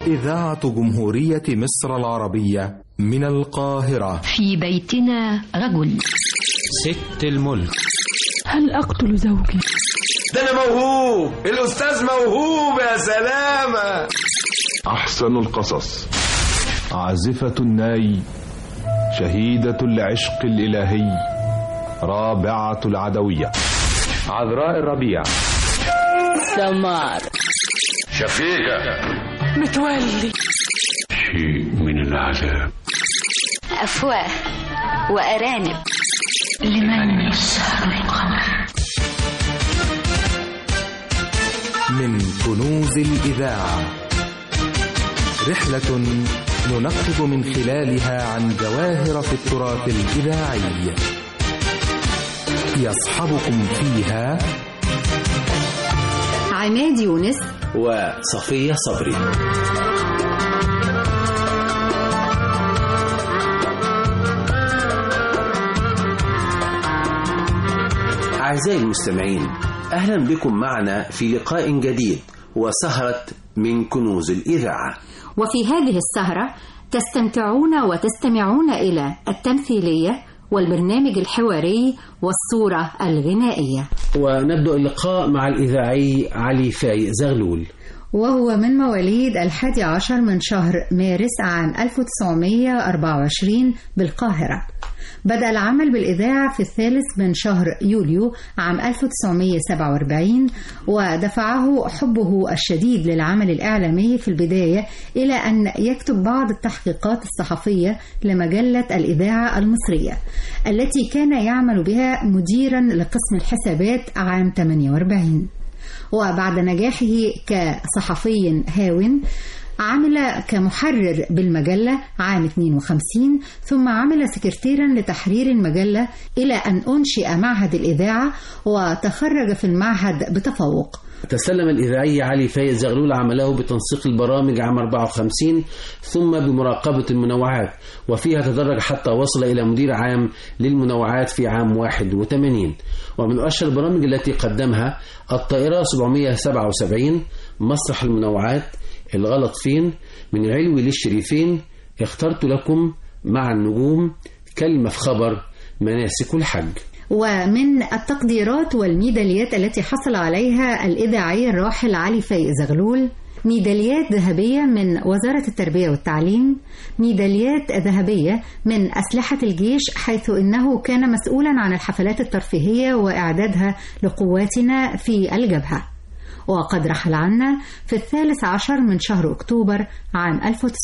إذاعة جمهورية مصر العربية من القاهرة في بيتنا رجل ست الملك هل أقتل زوجي؟ ده أنا موهوب الأستاذ موهوب يا سلامة أحسن القصص عازفة الناي شهيدة العشق الإلهي رابعة العدوية عذراء الربيع سمار شفيقة متولي شيء من العذاب أفواه وأرانب لمن يسهر القمر من كنوز الإذاعة رحلة ننقب من خلالها عن جواهر في التراث الإذاعي يصحبكم فيها عماد يونس وصفية صبري أعزائي المستمعين أهلا بكم معنا في لقاء جديد وسهرة من كنوز الإذاعة وفي هذه السهرة تستمتعون وتستمعون إلى التمثيلية والبرنامج الحواري والصورة الغنائية ونبدأ اللقاء مع الإذاعي علي فاي زغلول وهو من مواليد الحادي عشر من شهر مارس عام 1924 بالقاهرة بدأ العمل بالإذاعة في الثالث من شهر يوليو عام 1947 ودفعه حبه الشديد للعمل الإعلامي في البداية إلى أن يكتب بعض التحقيقات الصحفية لمجلة الإذاعة المصرية التي كان يعمل بها مديرا لقسم الحسابات عام 48 وبعد نجاحه كصحفي هاون عمل كمحرر بالمجلة عام 52 ثم عمل سكرتيرا لتحرير المجلة إلى أن أنشئ معهد الإذاعة وتخرج في المعهد بتفوق تسلم الإذاعي علي فايز زغلول عمله بتنسيق البرامج عام 54 ثم بمراقبة المنوعات وفيها تدرج حتى وصل إلى مدير عام للمنوعات في عام 81 ومن أشهر البرامج التي قدمها الطائرة 777 مسرح المنوعات الغلط فين من علوي للشريفين اخترت لكم مع النجوم كلمة في خبر مناسك الحج ومن التقديرات والميداليات التي حصل عليها الإذاعي الراحل علي فايق زغلول ميداليات ذهبية من وزارة التربية والتعليم ميداليات ذهبية من أسلحة الجيش حيث إنه كان مسؤولا عن الحفلات الترفيهية وإعدادها لقواتنا في الجبهة وقد رحل عنا في الثالث عشر من شهر أكتوبر عام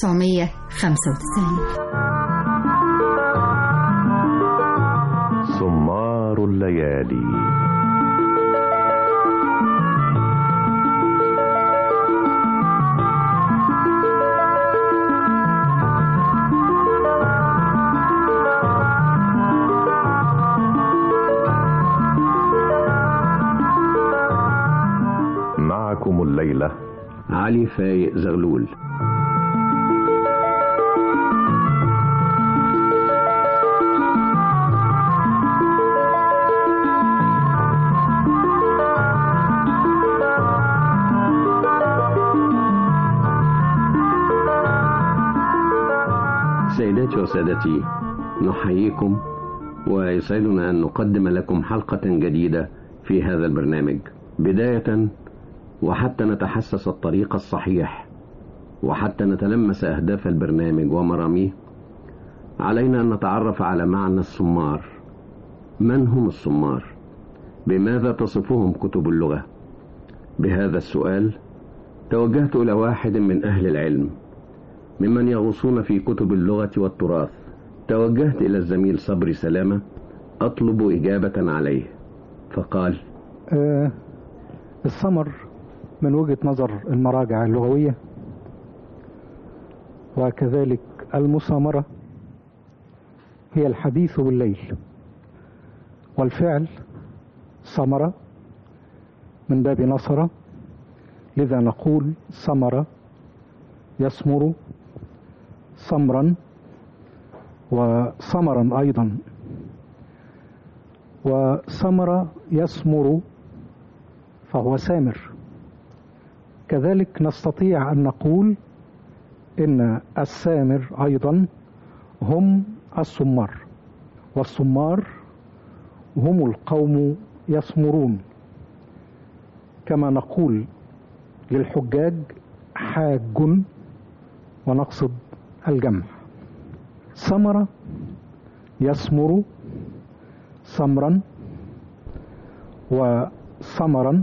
1995 سمار الليالي معكم الليلة علي فايق زغلول سيداتي وسادتي نحييكم ويسعدنا أن نقدم لكم حلقة جديدة في هذا البرنامج بداية وحتى نتحسس الطريق الصحيح وحتى نتلمس أهداف البرنامج ومراميه علينا أن نتعرف على معنى الصمار من هم الصمار بماذا تصفهم كتب اللغة بهذا السؤال توجهت إلى واحد من أهل العلم ممن يغوصون في كتب اللغة والتراث توجهت إلى الزميل صبري سلامة أطلب إجابة عليه فقال أه السمر من وجهة نظر المراجع اللغوية وكذلك المسامرة هي الحديث بالليل والفعل سمر من باب نصر لذا نقول سمر يسمر سمرا وسمرا أيضا وسمر يسمر فهو سامر كذلك نستطيع أن نقول إن السامر أيضا هم السمار والسمار هم القوم يسمرون كما نقول للحجاج حاج ونقصد الجمع سمر يسمر سمرا وسمرا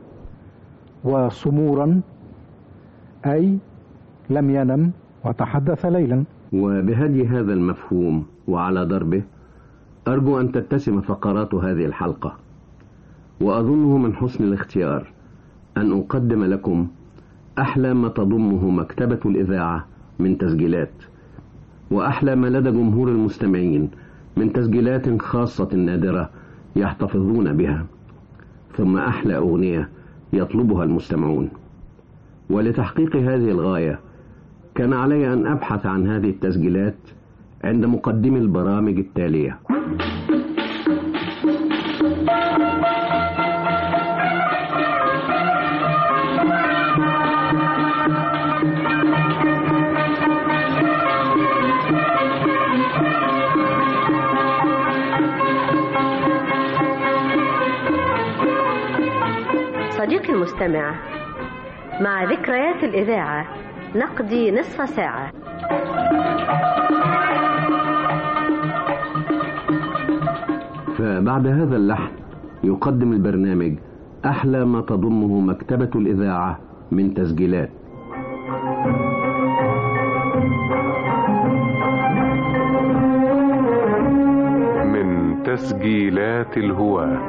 وسمورا أي لم ينم وتحدث ليلا وبهدي هذا المفهوم وعلى ضربه أرجو أن تتسم فقرات هذه الحلقة وأظنه من حسن الاختيار أن أقدم لكم أحلى ما تضمه مكتبة الإذاعة من تسجيلات وأحلى ما لدى جمهور المستمعين من تسجيلات خاصة نادرة يحتفظون بها ثم أحلى أغنية يطلبها المستمعون ولتحقيق هذه الغاية كان علي أن أبحث عن هذه التسجيلات عند مقدم البرامج التالية صديقي المستمع مع ذكريات الإذاعة نقضي نصف ساعة فبعد هذا اللحن يقدم البرنامج أحلى ما تضمه مكتبة الإذاعة من تسجيلات من تسجيلات الهواة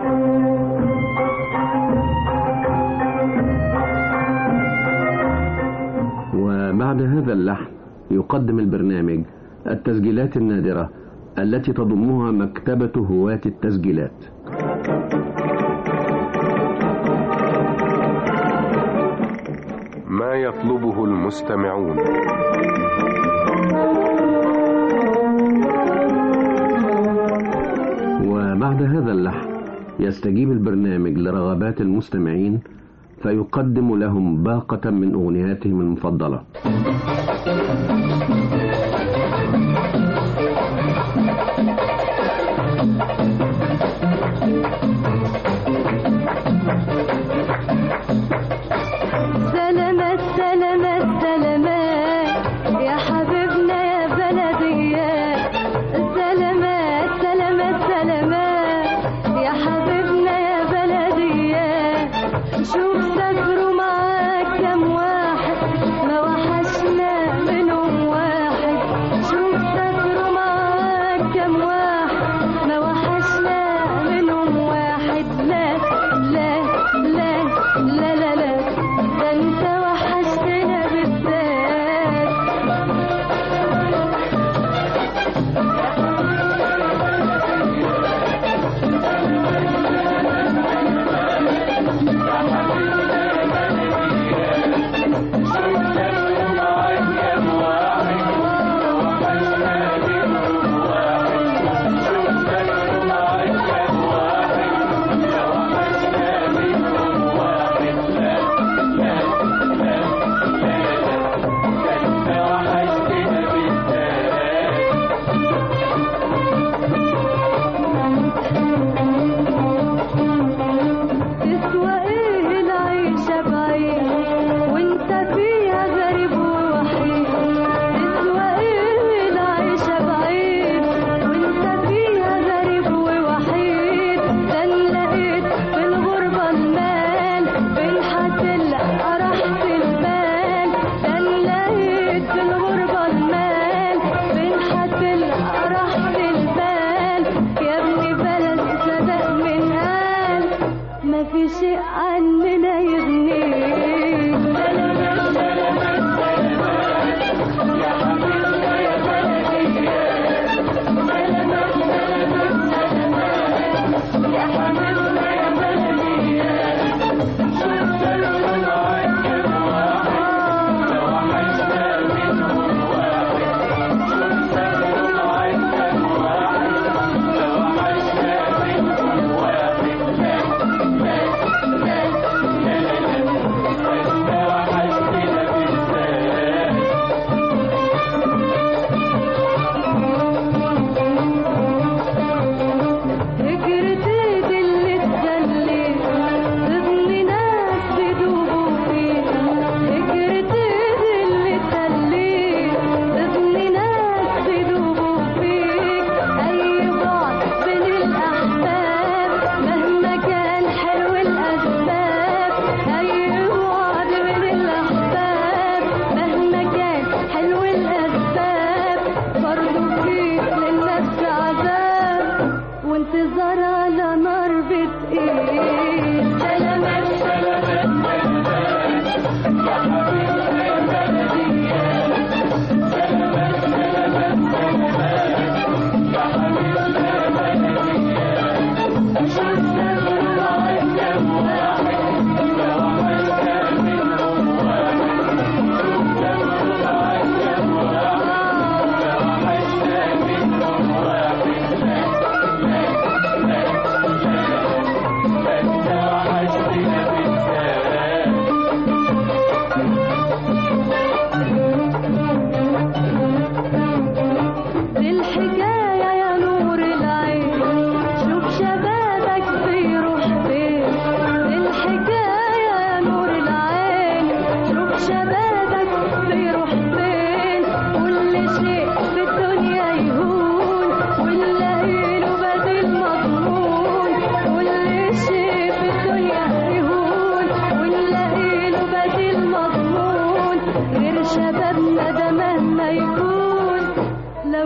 وبعد هذا اللحن يقدم البرنامج التسجيلات النادرة التي تضمها مكتبة هواة التسجيلات ما يطلبه المستمعون وبعد هذا اللحن يستجيب البرنامج لرغبات المستمعين فيقدم لهم باقة من أغنياتهم المفضلة سلامات سلامات سلامات يا حبيبنا يا بلدية سلامات سلامات سلامات يا حبيبنا يا بلدية شوف سافروا معاك كم واحد ما وحشنا منهم واحد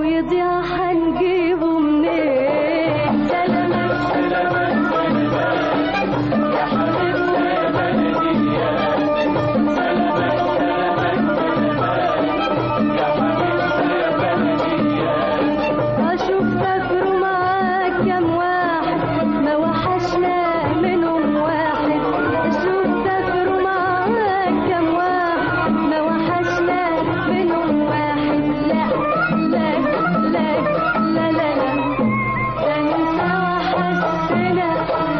لو يضيع هنجيبه منين سلامات سلامات سلامات يا حبيبنا يا بلدي يا سلامات سلامات سلامات يا حبيبنا يا بلدي يا اشوف سافروا معاك كام واحد ما وحشنا منهم واحد اشوف سافروا معاك كام واحد ما وحشنا منهم واحد لا لا لا لا لا لا ده انت وحشتنا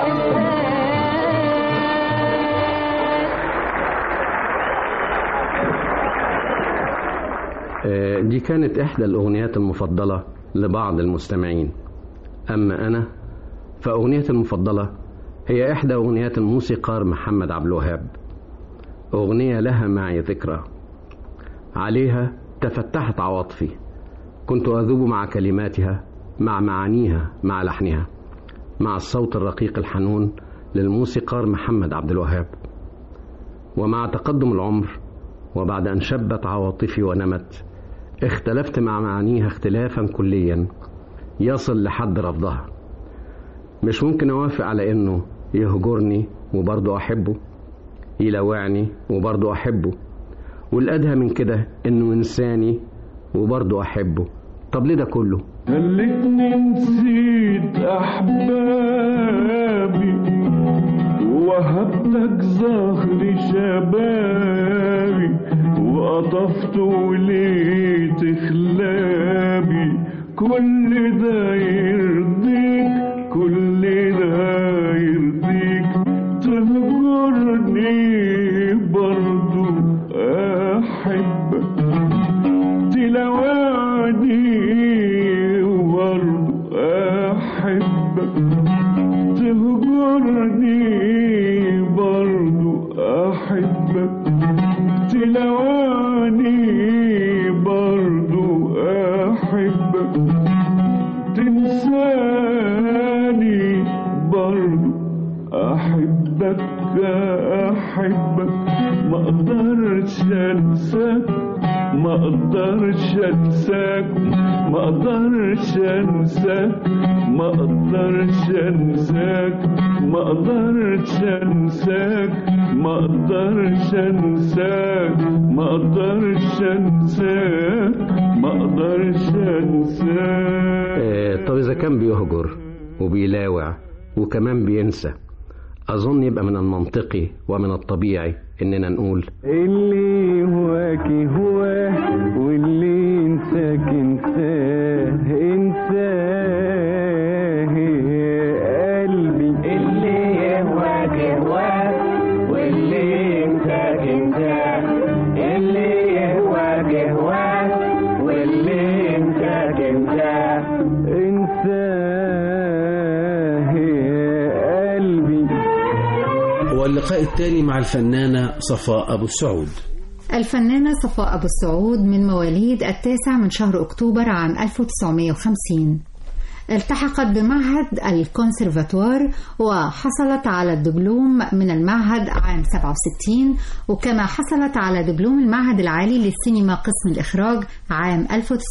آه، دي كانت إحدى الأغنيات المفضلة لبعض المستمعين أما أنا فأغنيتي المفضلة هي إحدى أغنيات الموسيقار محمد عبد الوهاب أغنية لها معي ذكرى عليها تفتحت عواطفي كنت أذوب مع كلماتها مع معانيها مع لحنها مع الصوت الرقيق الحنون للموسيقار محمد عبد الوهاب ومع تقدم العمر وبعد أن شبت عواطفي ونمت اختلفت مع معانيها اختلافا كليا يصل لحد رفضها مش ممكن أوافق على إنه يهجرني وبرضه أحبه يلوعني وبرضه أحبه والأدهى من كده إنه إنساني وبرضه أحبه طب ليه ده كله؟ خلتني نسيت أحبابي وهبتك ظهر شبابي وقطفت وليت خلابي كل ده يرضيك كل ده يرضيك تهجرني برضو أحبك تلواني وبرضو أحبك تهجرني برضو أحبك تلواني برضو أحبك تنساني برضو أحبك أحبك ما أقدرش أنساك ما أقدرش أنساك ما أقدرش أنساك ما أقدرش أنساك ما أقدرش أنساك ما أقدرش أنساك ما أقدرش أنساك ما أقدرش أنساك آه، طب إذا كان بيهجر وبيلاوع وكمان بينسى أظن يبقى من المنطقي ومن الطبيعي إننا نقول اللي هواك هواه واللي انساك انساه انساه يا قلبي اللي هواك هواه واللي انساك انساه اللي هواك هواه واللي انساك انساه انساه يا قلبي هو اللقاء التالي مع الفنانة صفاء أبو السعود الفنانة صفاء أبو السعود من مواليد التاسع من شهر أكتوبر عام 1950 التحقت بمعهد الكونسرفاتوار وحصلت على الدبلوم من المعهد عام 67 وكما حصلت على دبلوم المعهد العالي للسينما قسم الإخراج عام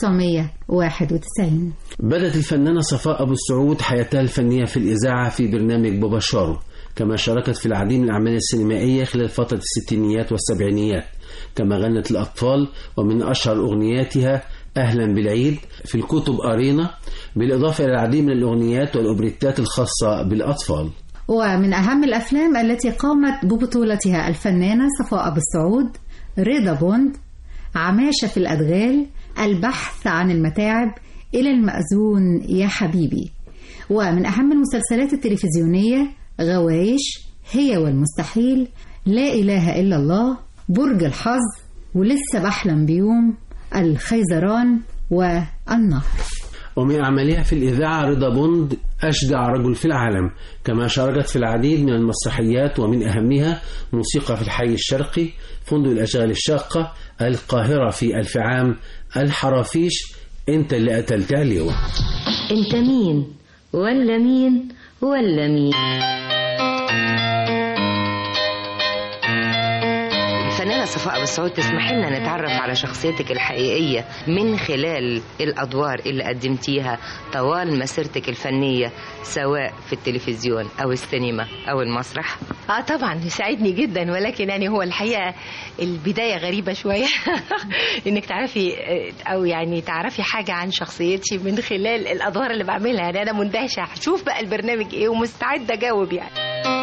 1991 بدأت الفنانة صفاء أبو السعود حياتها الفنية في الإذاعة في برنامج بابا شارو كما شاركت في العديد من الأعمال السينمائية خلال فترة الستينيات والسبعينيات كما غنت الأطفال ومن أشهر أغنياتها أهلا بالعيد في الكتب أرينا بالإضافة إلى العديد من الأغنيات والأوبريتات الخاصة بالأطفال ومن أهم الأفلام التي قامت ببطولتها الفنانة صفاء أبو السعود رضا بوند عماشة في الأدغال البحث عن المتاعب إلى المأذون يا حبيبي ومن أهم المسلسلات التلفزيونية غوايش هي والمستحيل لا إله إلا الله برج الحظ ولسه بحلم بيوم الخيزران والنهر ومن أعمالها في الإذاعة رضا بوند أشجع رجل في العالم كما شاركت في العديد من المسرحيات ومن أهمها موسيقى في الحي الشرقي فندق الأشغال الشاقة القاهرة في ألف عام الحرافيش أنت اللي قتلت اليوم انت مين ولا مين ولا مين الفنانة صفاء أبو السعود تسمحي لنا نتعرف على شخصيتك الحقيقية من خلال الأدوار اللي قدمتيها طوال مسيرتك الفنية سواء في التلفزيون أو السينما أو المسرح اه طبعا يساعدني جدا ولكن يعني هو الحقيقه البدايه غريبه شويه انك تعرفي او يعني تعرفي حاجه عن شخصيتي من خلال الادوار اللي بعملها يعني انا مندهشه هشوف بقى البرنامج ايه ومستعده اجاوب يعني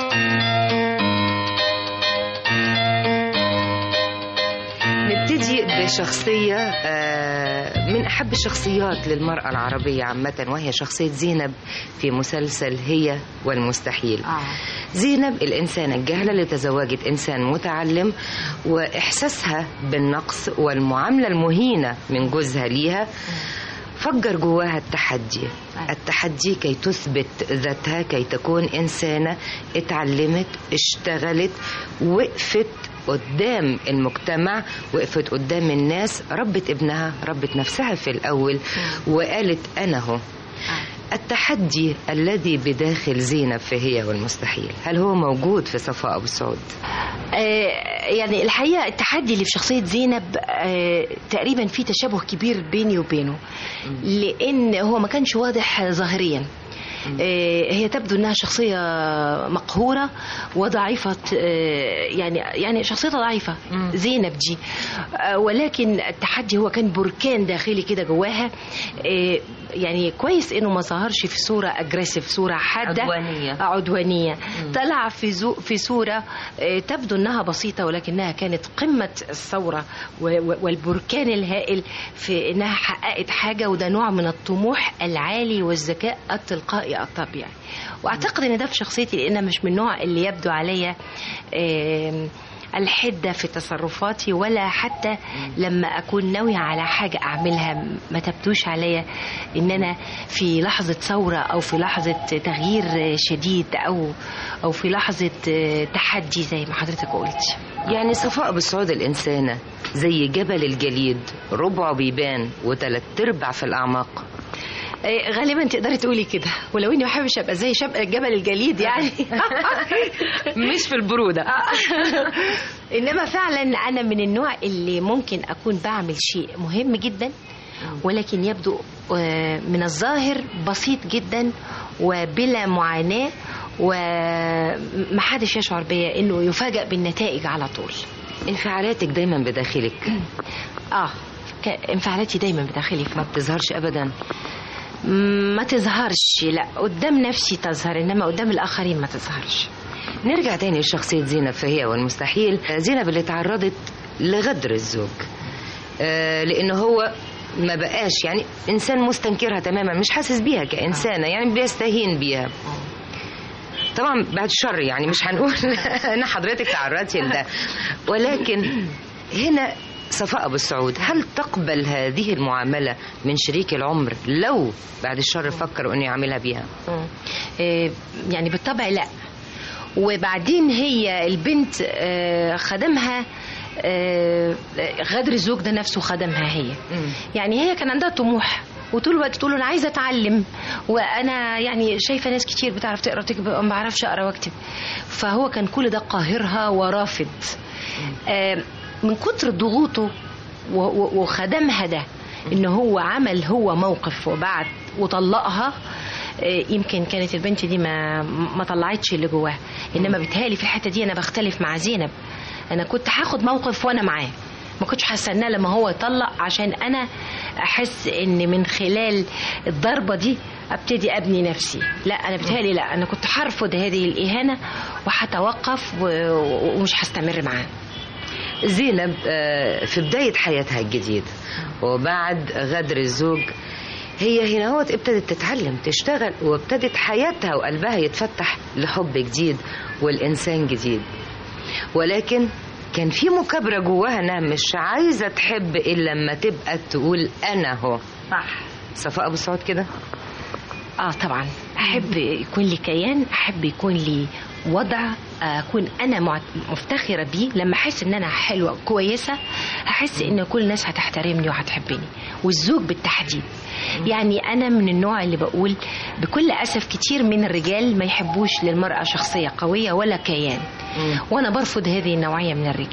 نبتدي بشخصية آه، من أحب الشخصيات للمرأة العربية عامة وهي شخصية زينب في مسلسل هي والمستحيل زينب الإنسانة الجاهلة اللي تزوجت إنسان متعلم وإحساسها بالنقص والمعاملة المهينة من جوزها ليها فجر جواها التحدي التحدي كي تثبت ذاتها كي تكون إنسانة اتعلمت اشتغلت وقفت قدام المجتمع وقفت قدام الناس ربت ابنها ربت نفسها في الأول وقالت أنا هو التحدي الذي بداخل زينب في هي والمستحيل هل هو موجود في صفاء أبو سعود؟ آه، يعني الحقيقه التحدي اللي في شخصيه زينب آه، تقريبا في تشابه كبير بيني وبينه لان هو ما كانش واضح ظاهريا آه، هي تبدو انها شخصيه مقهوره وضعيفه آه، يعني يعني شخصيتها ضعيفه زينب دي آه، ولكن التحدي هو كان بركان داخلي كده جواها آه، يعني كويس انه ما ظهرش في صوره اجريسيف صوره حاده عدوانية. آه، عدوانيه طلع في زو في صوره آه، تبدو انها بسيطه ولكنها كانت قمه الثوره و- و- والبركان الهائل في انها حققت حاجه وده نوع من الطموح العالي والذكاء التلقائي الطبيعي واعتقد ان ده في شخصيتي لان مش من النوع اللي يبدو عليا آم، الحدة في تصرفاتي ولا حتى لما أكون ناوية على حاجة أعملها ما تبدوش عليا إن أنا في لحظة ثورة أو في لحظة تغيير شديد أو أو في لحظة تحدي زي ما حضرتك قلت يعني صفاء أبو سعود الإنسانة زي جبل الجليد ربعه بيبان وتلات أرباع في الأعماق إيه، غالبا تقدري تقولي كده ولو اني ما بحبش ابقى زي شب... جبل الجليد يعني مش في البروده انما فعلا انا من النوع اللي ممكن اكون بعمل شيء مهم جدا ولكن يبدو آه، من الظاهر بسيط جدا وبلا معاناه ومحدش يشعر بيا انه يفاجأ بالنتائج على طول انفعالاتك دايما بداخلك اه ك- انفعالاتي دايما بداخلي ما بتظهرش أبدا ما تظهرش لا قدام نفسي تظهر انما قدام الاخرين ما تظهرش نرجع تاني لشخصية زينب في هي والمستحيل زينب اللي تعرضت لغدر الزوج آه، لأنه هو ما بقاش يعني إنسان مستنكرها تماما مش حاسس بيها كإنسانة يعني بيستهين بيها طبعا بعد الشر يعني مش هنقول ان حضرتك تعرضتي لده ولكن هنا صفاء ابو السعود هل تقبل هذه المعامله من شريك العمر لو بعد الشر فكروا انه يعملها بيها آه، يعني بالطبع لا وبعدين هي البنت آه، خدمها آه، غدر الزوج ده نفسه خدمها هي يعني هي كان عندها طموح وطول الوقت تقول له انا عايزه اتعلم وانا يعني شايفه ناس كتير بتعرف تقرا وتكتب ما بعرفش اقرا واكتب فهو كان كل ده قاهرها ورافض آه، من كتر ضغوطه و- و- وخدمها ده ان هو عمل هو موقف وبعد وطلقها آه، يمكن كانت البنت دي ما ما طلعتش اللي جواها انما بتهالي في الحته دي انا بختلف مع زينب انا كنت هاخد موقف وانا معاه ما كنتش هستناه لما هو يطلق عشان انا احس ان من خلال الضربه دي ابتدي ابني نفسي لا انا بتهالي لا انا كنت هرفض هذه الاهانه وهتوقف و- ومش هستمر معاه زينب آه، في بداية حياتها الجديدة وبعد غدر الزوج هي هنا هو ابتدت تتعلم تشتغل وابتدت حياتها وقلبها يتفتح لحب جديد والإنسان جديد ولكن كان في مكابرة جواها انها مش عايزة تحب إلا لما تبقى تقول أنا هو صح صفاء أبو سعود كده اه طبعا احب يكون لي كيان احب يكون لي وضع اكون انا مع- مفتخره بيه لما احس ان انا حلوه كويسه احس ان كل الناس هتحترمني وهتحبني والزوج بالتحديد يعني انا من النوع اللي بقول بكل اسف كتير من الرجال ما يحبوش للمراه شخصيه قويه ولا كيان وانا برفض هذه النوعيه من الرجال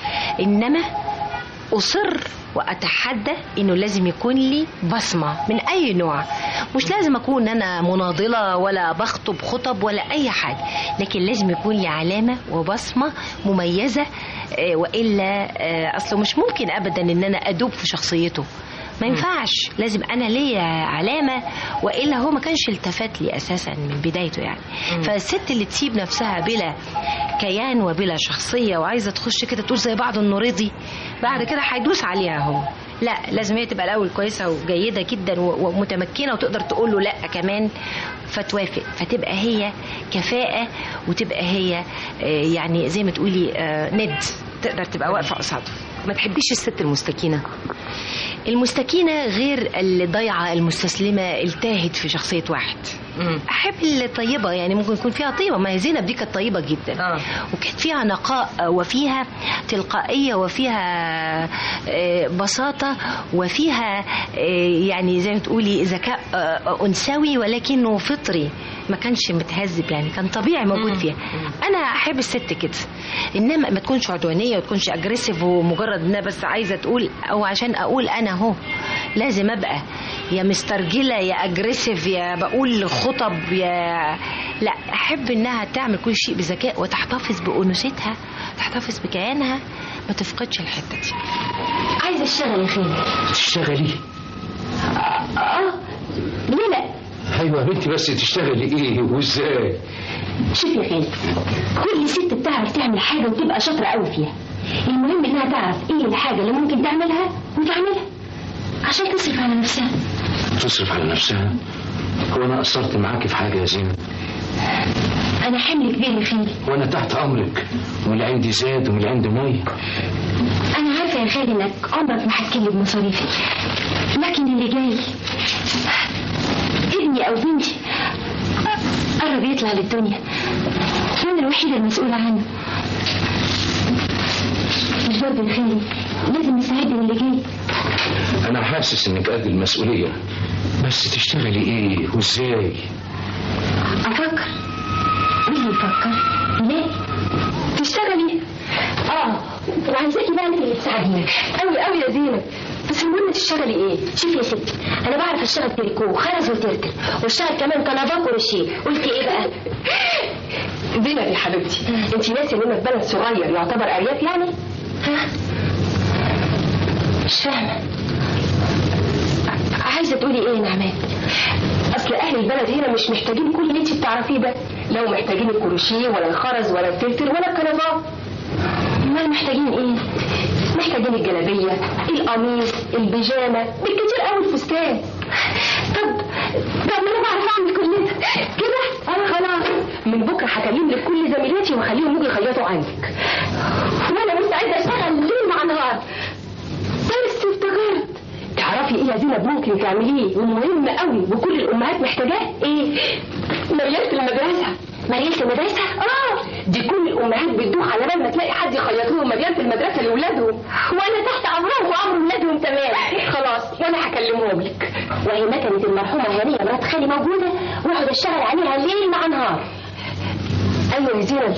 انما اصر واتحدى انه لازم يكون لي بصمه من اي نوع مش لازم اكون انا مناضله ولا بخطب خطب ولا اي حاجه لكن لازم يكون لي علامه وبصمه مميزه آه، والا آه، اصله مش ممكن ابدا ان انا ادوب في شخصيته ما ينفعش لازم انا ليا علامه والا هو ما كانش التفت لي اساسا من بدايته يعني فالست اللي تسيب نفسها بلا كيان وبلا شخصيه وعايزه تخش كده تقول زي بعض النوريضي بعد كده هيدوس عليها هو لا لازم هي تبقى الاول كويسه وجيده جدا و- ومتمكنه وتقدر تقول له لا كمان فتوافق فتبقى هي كفاءه وتبقى هي آه، يعني زي ما تقولي آه، ند تقدر تبقى واقفه قصاده ما تحبيش الست المستكينه المستكينة غير الضيعة المستسلمة التاهت في شخصية واحد أحب الطيبة يعني ممكن يكون فيها طيبة ما هي زينب دي كانت طيبة جدا آه. وكانت فيها نقاء وفيها تلقائية وفيها آه، بساطة وفيها آه، يعني زي ما تقولي ذكاء آه، أنثوي ولكنه فطري ما كانش متهذب يعني كان طبيعي موجود فيها انا احب الست كده انما ما تكونش عدوانيه وما تكونش اجريسيف ومجرد انها بس عايزه تقول او عشان اقول انا اهو لازم ابقى يا مسترجله يا اجريسيف يا بقول خطب يا لا احب انها تعمل كل شيء بذكاء وتحتفظ بانوثتها تحتفظ بكيانها ما تفقدش الحته دي عايزه اشتغل يا خالد تشتغلي اه ليه لا ايوه يا بنتي بس تشتغلي ايه وازاي شوف يا خالد كل ست بتعرف تعمل حاجه وتبقى شاطره قوي فيها المهم انها تعرف ايه الحاجه اللي ممكن تعملها وتعملها عشان تصرف على نفسها تصرف على نفسها هو انا قصرت معاكي في حاجه يا زينب انا حمل كبير يا خالد وانا تحت امرك ومن اللي عندي زاد ومن اللي عندي ميه انا عارفه يا خالد انك عمرك ما هتكلم بمصاريفي لكن اللي جاي ابني او بنتي قرب يطلع للدنيا وانا الوحيده المسؤوله عنه مش برضه يا خالد لازم نساعد اللي جاي انا حاسس انك قد المسؤوليه بس تشتغلي ايه وازاي افكر واللي يفكر يلاقي تشتغلي اه وعايزاكي بقى انت اللي تساعديني قوي قوي يا زينب بس المهم تشتغلي ايه شوفي يا ستي انا بعرف اشتغل تريكو وخرز وترتر واشتغل كمان كنفاق وروشيه قلت ايه بقى زينب يا حبيبتي انت ناسي اننا في بلد صغير يعتبر ارياف يعني ها مش فاهمه عايزه تقولي ايه يا نعمان اصل اهل البلد هنا مش محتاجين كل اللي انت بتعرفيه ده لو محتاجين الكروشيه ولا الخرز ولا الترتر ولا الكنفاق امال محتاجين ايه محتاجين الجلابيه القميص البيجامه بالكتير قوي الفستان طب طب ما انا بعرف اعمل كل ده كده انا خلاص من بكره هكلم لك كل زميلاتي واخليهم يجوا يخيطوا عندك وانا مستعده اشتغل ليل مع نهار بس افتكرت تعرفي ايه يا زينب ممكن تعمليه ومهم قوي وكل الامهات محتاجاه ايه مريالة المدرسه مريالة المدرسة؟ اه دي كل الامهات بتدوخ على بال ما تلاقي حد يخيط لهم مريالة المدرسه لاولادهم وانا تحت امرهم وامر ولادهم تمام خلاص وانا هكلمهم لك وهي مكنة المرحومة هانية مرات خالي موجودة واقعد اشتغل عليها ليل مع نهار ايوه يا زينب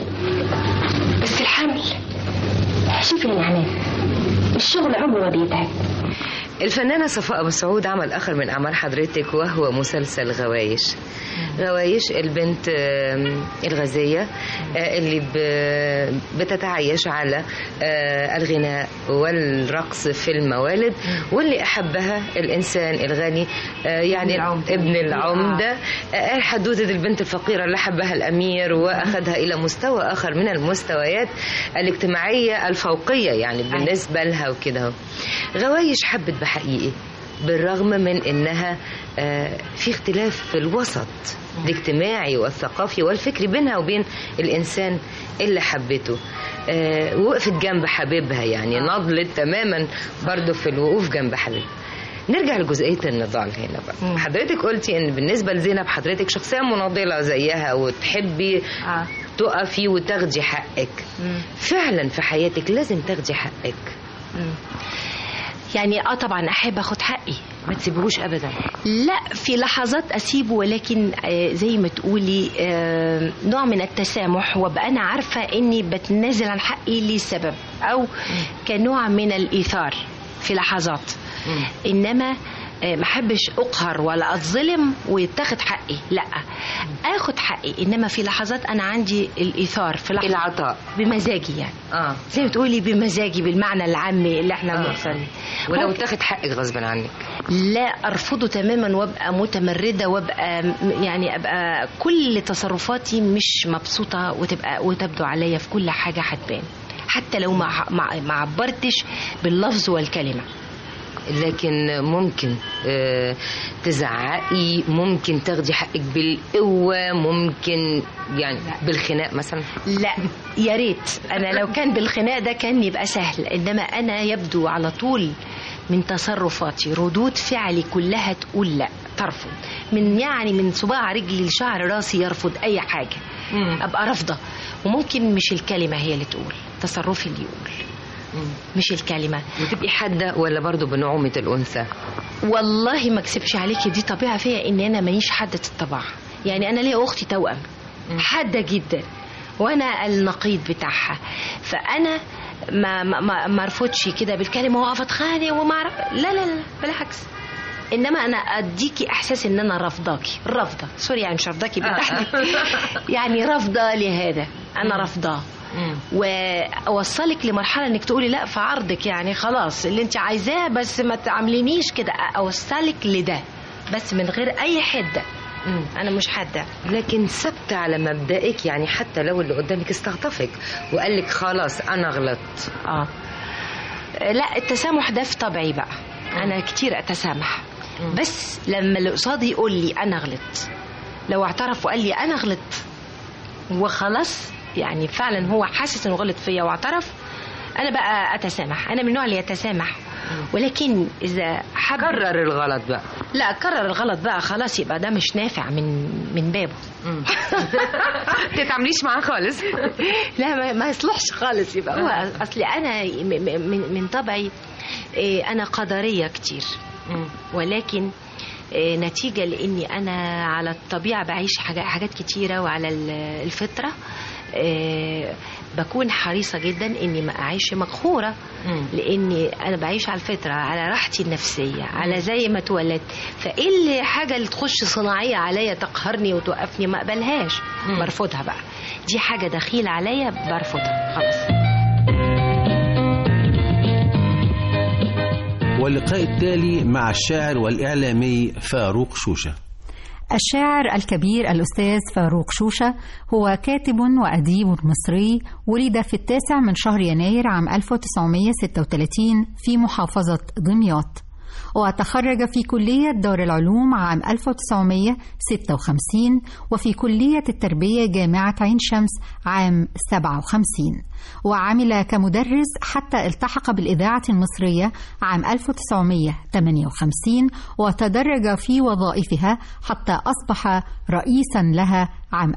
بس الحمل شوفي يا نعمان الشغل عمره ما بيتعب الفنانة صفاء مسعود عمل آخر من أعمال حضرتك وهو مسلسل غوايش غوايش البنت آم، الغازية آه، اللي ب- بتتعايش على آه، الغناء والرقص في الموالد واللي أحبها الإنسان الغني آه، يعني ابن العمدة آه، حدوتة البنت الفقيرة اللي حبها الأمير وأخذها إلى مستوى آخر من المستويات الاجتماعية الفوقية يعني بالنسبة لها وكده غوايش حبت بحقيقي بالرغم من انها آه، في اختلاف في الوسط الاجتماعي والثقافي والفكري بينها وبين الانسان اللي حبته آه، وقفت جنب حبيبها يعني نضلت تماما برضو في الوقوف جنب حبيبها نرجع لجزئيه النضال هنا بقى حضرتك قلتي ان بالنسبه لزينب حضرتك شخصيه مناضله زيها وتحبي آه. تقفي وتاخدي حقك فعلا في حياتك لازم تاخدي حقك يعني اه طبعا احب اخد حقي ما تسيبهوش ابدا لا في لحظات اسيبه ولكن آه، زي ما تقولي آه، نوع من التسامح وابقى انا عارفه اني بتنازل عن حقي لسبب او كنوع من الايثار في لحظات انما آه، ما احبش اقهر ولا اتظلم ويتاخد حقي لا اخد حقي انما في لحظات انا عندي الايثار في لحظة العطاء بمزاجي يعني اه زي ما تقولي بمزاجي بالمعنى العامي اللي احنا آه. بنوصل ليه. ولو ممكن- تاخد حقك غصبا عنك لا ارفضه تماما وابقى متمرده وابقى م- يعني ابقى كل تصرفاتي مش مبسوطه وتبقى وتبدو عليا في كل حاجه هتبان حتى لو ما ما ما عبرتش باللفظ والكلمه لكن ممكن آه، تزعقي ممكن تاخدي حقك بالقوة ممكن يعني بالخناق مثلا لا يا ريت انا لو كان بالخناق ده كان يبقى سهل انما انا يبدو على طول من تصرفاتي ردود فعلي كلها تقول لا ترفض من يعني من صباع رجلي لشعر راسي يرفض اي حاجه ابقى رافضه وممكن مش الكلمه هي اللي تقول تصرفي اللي يقول مش الكلمه وتبقي حادة ولا برضو بنعومة الأنثى والله ما اكسبش عليكي دي طبيعه فيا ان انا مانيش حاده الطبع يعني انا ليا اختي توأم حاده جدا وانا النقيض بتاعها فانا ما ما ما, ما ارفضش كده بالكلمه واقف اتخانق وما أعرف- لا لا لا بالعكس انما انا اديكي احساس ان انا رافضاكي رافضه سوري يعني مش رافضاكي بالتحديد يعني رافضه لهذا انا رافضاه واوصلك لمرحله انك تقولي لا في عرضك يعني خلاص اللي انت عايزاه بس ما تعملينيش كده اوصلك لده بس من غير اي حده انا مش حاده لكن ثابتة على مبدئك يعني حتى لو اللي قدامك استغطفك وقال لك خلاص أنا غلطت اه لا التسامح ده في طبعي بقى انا كتير اتسامح بس لما اللي قصادي يقول لي انا غلطت لو اعترف وقال لي انا غلطت وخلاص يعني فعلا هو حاسس انه غلط فيا واعترف انا بقى اتسامح انا من النوع اللي يتسامح ولكن اذا حب كرر الغلط بقى لا كرر الغلط بقى خلاص يبقى ده مش نافع من من بابه تتعامليش معاه خالص لا ما, ما يصلحش خالص يبقى هو اصل انا م- م- من, من طبعي إيه، انا قدريه كتير ولكن إيه، نتيجه لاني انا على الطبيعه بعيش حاجات حاجات كتيره وعلى ال- الفطره إيه، بكون حريصه جدا اني ما اعيش مقهوره لاني انا بعيش على الفطره على راحتي النفسيه على زي ما اتولدت فايه اللي حاجه اللي تخش صناعيه عليا تقهرني وتوقفني ما اقبلهاش برفضها بقى دي حاجه دخيله عليا برفضها خلاص واللقاء التالي مع الشاعر والإعلامي فاروق شوشة الشاعر الكبير الأستاذ فاروق شوشة هو كاتب وأديب مصري ولد في التاسع من شهر يناير عام 1936 في محافظة دمياط وتخرج في كلية دار العلوم عام 1956 وفي كلية التربية جامعة عين شمس عام 57 وعمل كمدرس حتى التحق بالإذاعة المصرية عام 1958 وتدرج في وظائفها حتى أصبح رئيسا لها عام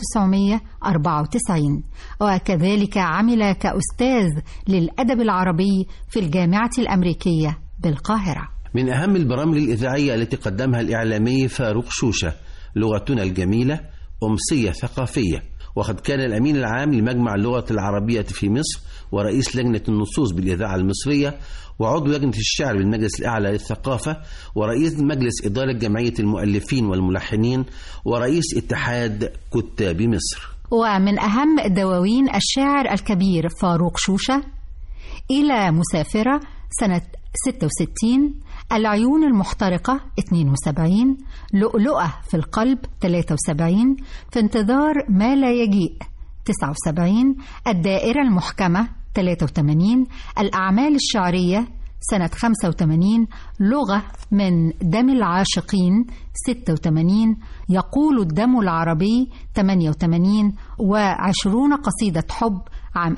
1994 وكذلك عمل كأستاذ للأدب العربي في الجامعة الأمريكية بالقاهرة من أهم البرامج الإذاعية التي قدمها الإعلامي فاروق شوشة لغتنا الجميلة أمسية ثقافية وقد كان الأمين العام لمجمع اللغة العربية في مصر ورئيس لجنة النصوص بالإذاعة المصرية وعضو لجنة الشعر بالمجلس الأعلى للثقافة ورئيس مجلس إدارة جمعية المؤلفين والملحنين ورئيس اتحاد كتاب مصر ومن أهم دواوين الشاعر الكبير فاروق شوشة إلى مسافرة سنة 66 العيون المحترقة 72 لؤلؤة في القلب 73 في انتظار ما لا يجيء 79 الدائرة المحكمة 83 الأعمال الشعرية سنة 85 لغة من دم العاشقين 86 يقول الدم العربي 88 وعشرون قصيدة حب عام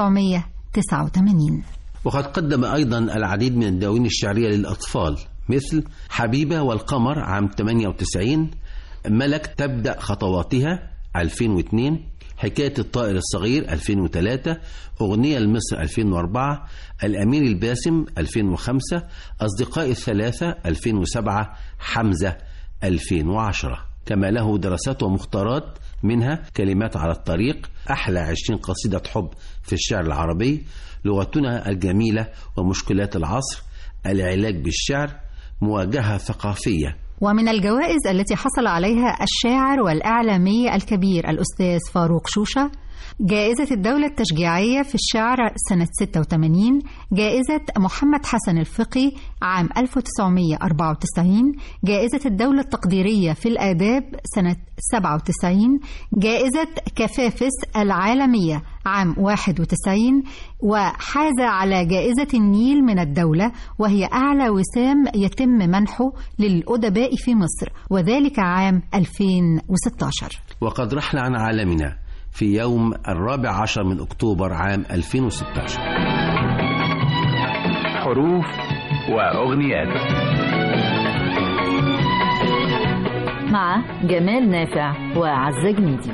1989 وقد قدم أيضا العديد من الدواوين الشعرية للأطفال مثل حبيبة والقمر عام 98 ملك تبدأ خطواتها 2002 حكاية الطائر الصغير 2003 أغنية لمصر 2004 الأمير الباسم 2005 أصدقائي الثلاثة 2007 حمزة 2010 كما له دراسات ومختارات منها كلمات على الطريق أحلى عشرين قصيدة حب في الشعر العربي لغتنا الجميلة ومشكلات العصر العلاج بالشعر مواجهة ثقافية ومن الجوائز التي حصل عليها الشاعر والإعلامي الكبير الأستاذ فاروق شوشة جائزة الدولة التشجيعية في الشعر سنة 86 جائزة محمد حسن الفقي عام 1994 جائزة الدولة التقديرية في الآداب سنة 97 جائزة كفافس العالمية عام 91 وحاز على جائزة النيل من الدولة وهي أعلى وسام يتم منحه للأدباء في مصر وذلك عام 2016 وقد رحل عن عالمنا في يوم الرابع عشر من أكتوبر عام 2016 حروف وأغنيات مع جمال نافع وعزة جنيدي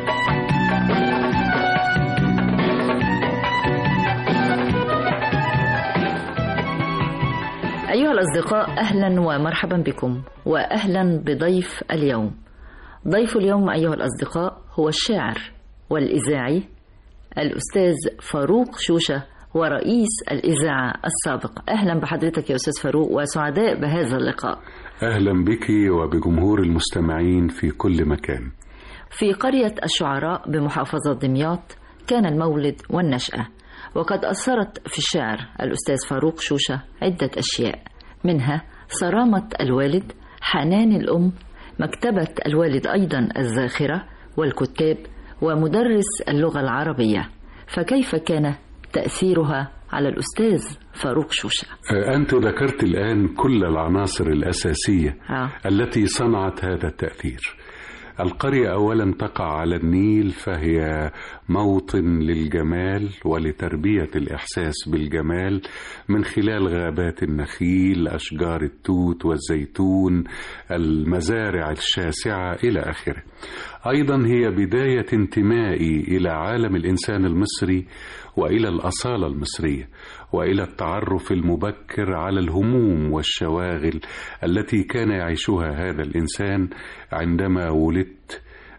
أيها الأصدقاء أهلا ومرحبا بكم وأهلا بضيف اليوم ضيف اليوم أيها الأصدقاء هو الشاعر والإذاعي الأستاذ فاروق شوشة ورئيس الإذاعة السابق أهلا بحضرتك يا أستاذ فاروق وسعداء بهذا اللقاء أهلا بك وبجمهور المستمعين في كل مكان في قرية الشعراء بمحافظة دمياط كان المولد والنشأة وقد أثرت في الشعر الأستاذ فاروق شوشة عدة أشياء منها صرامة الوالد حنان الأم مكتبة الوالد أيضا الذاخرة والكتاب ومدرس اللغة العربية فكيف كان تأثيرها على الأستاذ فاروق شوشة أنت ذكرت الآن كل العناصر الأساسية آه. التي صنعت هذا التأثير القرية أولا تقع على النيل فهي موطن للجمال ولتربية الإحساس بالجمال من خلال غابات النخيل أشجار التوت والزيتون المزارع الشاسعة إلى آخره أيضا هي بداية انتمائي إلى عالم الإنسان المصري والى الاصاله المصريه والى التعرف المبكر على الهموم والشواغل التي كان يعيشها هذا الانسان عندما ولدت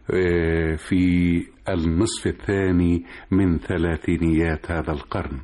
في النصف الثاني من ثلاثينيات هذا القرن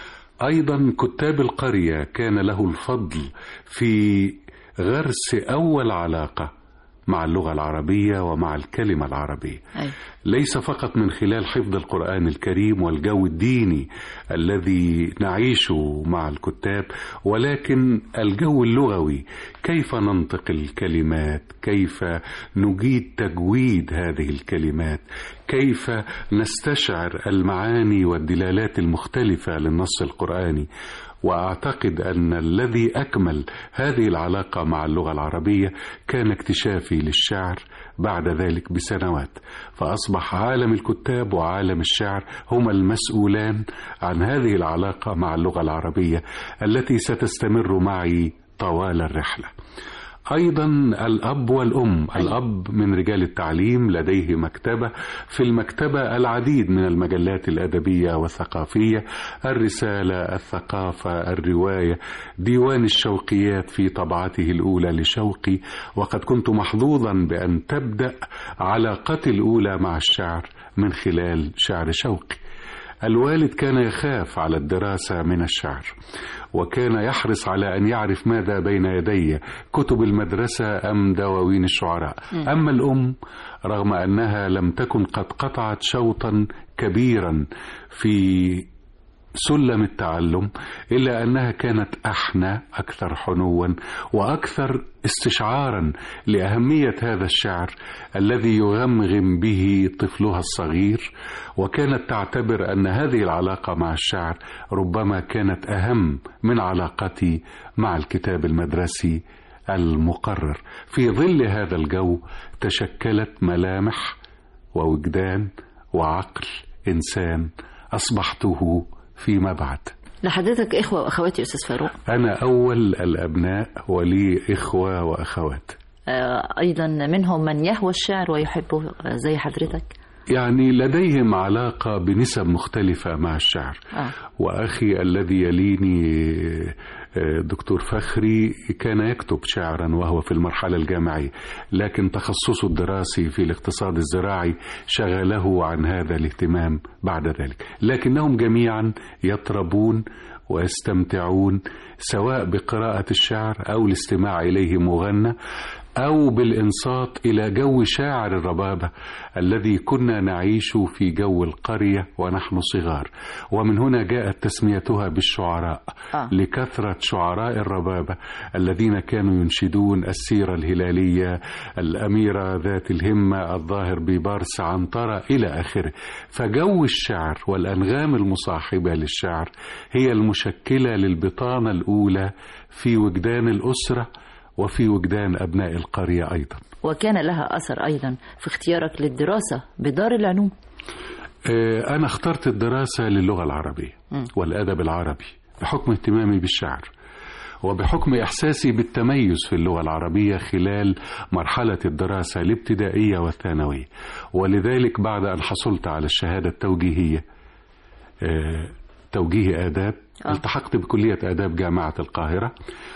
ايضا كتاب القريه كان له الفضل في غرس اول علاقه مع اللغه العربيه ومع الكلمه العربيه أي. ليس فقط من خلال حفظ القرآن الكريم والجو الديني الذي نعيشه مع الكتاب ولكن الجو اللغوي كيف ننطق الكلمات كيف نجيد تجويد هذه الكلمات كيف نستشعر المعاني والدلالات المختلفة للنص القرآني واعتقد ان الذي اكمل هذه العلاقه مع اللغه العربيه كان اكتشافي للشعر بعد ذلك بسنوات فاصبح عالم الكتاب وعالم الشعر هما المسؤولان عن هذه العلاقه مع اللغه العربيه التي ستستمر معي طوال الرحله ايضا الاب والام الاب من رجال التعليم لديه مكتبه في المكتبه العديد من المجلات الادبيه والثقافيه الرساله الثقافه الروايه ديوان الشوقيات في طبعته الاولى لشوقي وقد كنت محظوظا بان تبدا علاقتي الاولى مع الشعر من خلال شعر شوقي الوالد كان يخاف على الدراسة من الشعر وكان يحرص على أن يعرف ماذا بين يدي كتب المدرسة أم دواوين الشعراء م. أما الأم رغم أنها لم تكن قد قطعت شوطا كبيرا في سلم التعلم إلا أنها كانت أحنى أكثر حنوا وأكثر استشعارا لأهمية هذا الشعر الذي يغمغم به طفلها الصغير وكانت تعتبر أن هذه العلاقة مع الشعر ربما كانت أهم من علاقتي مع الكتاب المدرسي المقرر في ظل هذا الجو تشكلت ملامح ووجدان وعقل إنسان أصبحته فيما بعد لحضرتك إخوة وأخوات يا أستاذ فاروق أنا أول الأبناء ولي إخوة وأخوات آه، أيضا منهم من يهوى الشعر ويحبه زي حضرتك يعني لديهم علاقة بنسب مختلفة مع الشعر آه. وأخي الذي يليني آه، دكتور فخري كان يكتب شعرا وهو في المرحلة الجامعية لكن تخصصه الدراسي في الاقتصاد الزراعي شغله عن هذا الاهتمام بعد ذلك لكنهم جميعا يطربون ويستمتعون سواء بقراءة الشعر أو الاستماع إليه مغنى أو بالإنصات إلى جو شاعر الربابة الذي كنا نعيش في جو القرية ونحن صغار ومن هنا جاءت تسميتها بالشعراء آه. لكثرة شعراء الربابة الذين كانوا ينشدون السيرة الهلالية الأميرة ذات الهمة الظاهر ببارس عنترة إلى آخره فجو الشعر والأنغام المصاحبة للشعر هي المشكلة للبطانة الأولى في وجدان الأسرة وفي وجدان أبناء القرية أيضا وكان لها أثر أيضا في اختيارك للدراسة بدار العلوم آه، أنا اخترت الدراسة للغة العربية مم. والأدب العربي بحكم اهتمامي بالشعر وبحكم إحساسي بالتميز في اللغة العربية خلال مرحلة الدراسة الابتدائية والثانوية ولذلك بعد أن حصلت على الشهادة التوجيهية آه، توجيه آداب آه. التحقت بكلية آداب جامعة القاهرة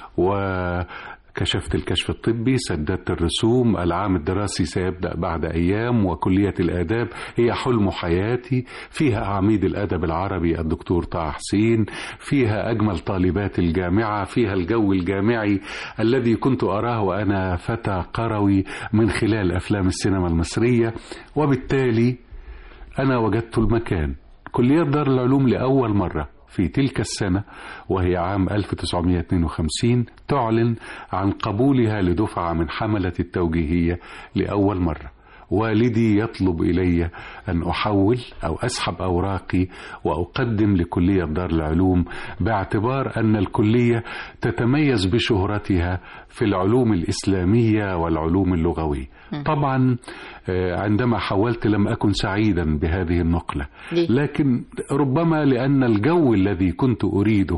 وكشفت الكشف الطبي سددت الرسوم العام الدراسي سيبدأ بعد أيام وكلية الآداب هي حلم حياتي فيها عميد الأدب العربي الدكتور طه حسين فيها أجمل طالبات الجامعة فيها الجو الجامعي الذي كنت أراه وأنا فتى قروي من خلال أفلام السينما المصرية وبالتالي أنا وجدت المكان كلية دار العلوم لأول مرة في تلك السنة وهي عام 1952 تعلن عن قبولها لدفعة من حملة التوجيهية لأول مرة والدي يطلب إلي أن أحول أو أسحب أوراقي وأقدم لكلية دار العلوم باعتبار أن الكلية تتميز بشهرتها في العلوم الإسلامية والعلوم اللغوية طبعا آه، عندما حولت لم أكن سعيدا بهذه النقلة ليه؟ لكن ربما لأن الجو الذي كنت أريده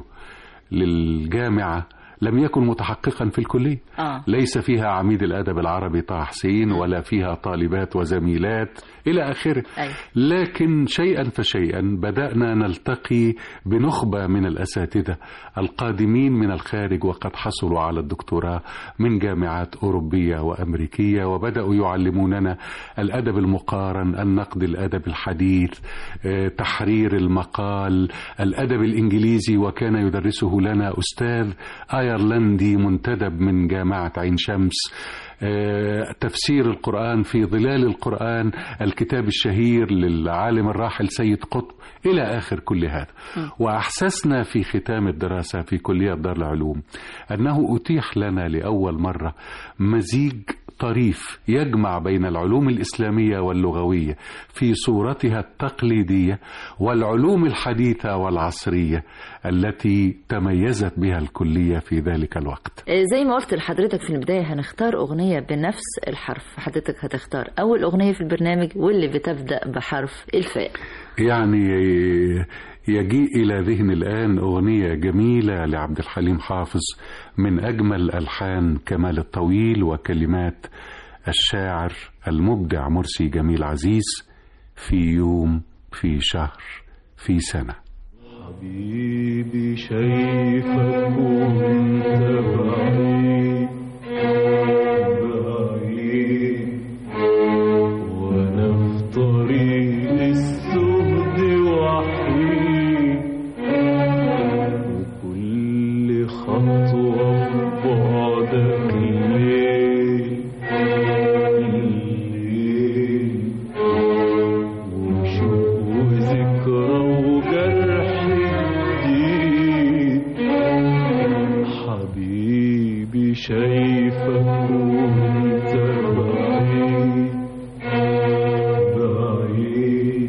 للجامعة لم يكن متحققا في الكلية آه. ليس فيها عميد الأدب العربي طه حسين ولا فيها طالبات وزميلات إلى آخره أي. لكن شيئا فشيئا بدأنا نلتقي بنخبة من الأساتذة القادمين من الخارج وقد حصلوا على الدكتوراه من جامعات أوروبية وأمريكية وبدأوا يعلموننا الأدب المقارن النقد الأدب الحديث آه، تحرير المقال الأدب الإنجليزي وكان يدرسه لنا أستاذ أيرلندي منتدب من جامعة عين شمس آه، تفسير القرآن في ظلال القرآن الكتاب الشهير للعالم الراحل سيد قطب إلى آخر كل هذا وأحسسنا في ختام الدراسة في كلية دار العلوم أنه أتيح لنا لأول مرة مزيج طريف يجمع بين العلوم الإسلامية واللغوية في صورتها التقليدية والعلوم الحديثة والعصرية التي تميزت بها الكلية في ذلك الوقت آه، زي ما قلت لحضرتك في البداية هنختار أغنية بنفس الحرف حضرتك هتختار أول أغنية في البرنامج واللي بتبدأ بحرف الفاء يعني يجيء إلى ذهن الآن أغنية جميلة لعبد الحليم حافظ من أجمل ألحان كمال الطويل وكلمات الشاعر المبدع مرسي جميل عزيز في يوم في شهر في سنة حبيبي شايفك وانت بعيد بعيد وانا في طريق السهد وحيد وكل خطوة في بعدك الليل الليل وشوق وذكرى وجرح جديد حبيبي شايفك وانت بعيد بعيد